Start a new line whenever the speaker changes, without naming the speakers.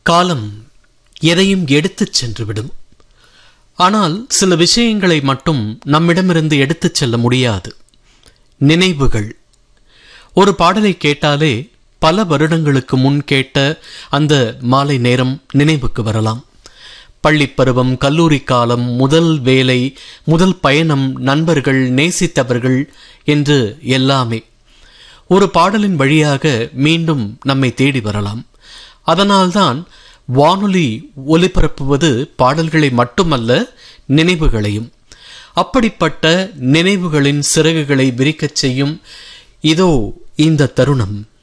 காலம் எதையும் எடுத்துச் சென்றுவிடும் ஆனால் சில விஷயங்களை மட்டும் நம்மிடமிருந்து எடுத்துச் செல்ல முடியாது நினைவுகள் ஒரு பாடலை கேட்டாலே பல வருடங்களுக்கு முன் கேட்ட அந்த மாலை நேரம் நினைவுக்கு வரலாம் பள்ளிப் பருவம் கல்லூரி காலம் முதல் வேலை முதல் பயணம் நண்பர்கள் நேசித்தவர்கள் என்று எல்லாமே ஒரு பாடலின் வழியாக மீண்டும் நம்மை தேடி வரலாம் அதனால்தான் வானொலி ஒலிபரப்புவது பாடல்களை மட்டுமல்ல நினைவுகளையும் அப்படிப்பட்ட நினைவுகளின் சிறகுகளை விரிக்கச் செய்யும் இதோ இந்த தருணம்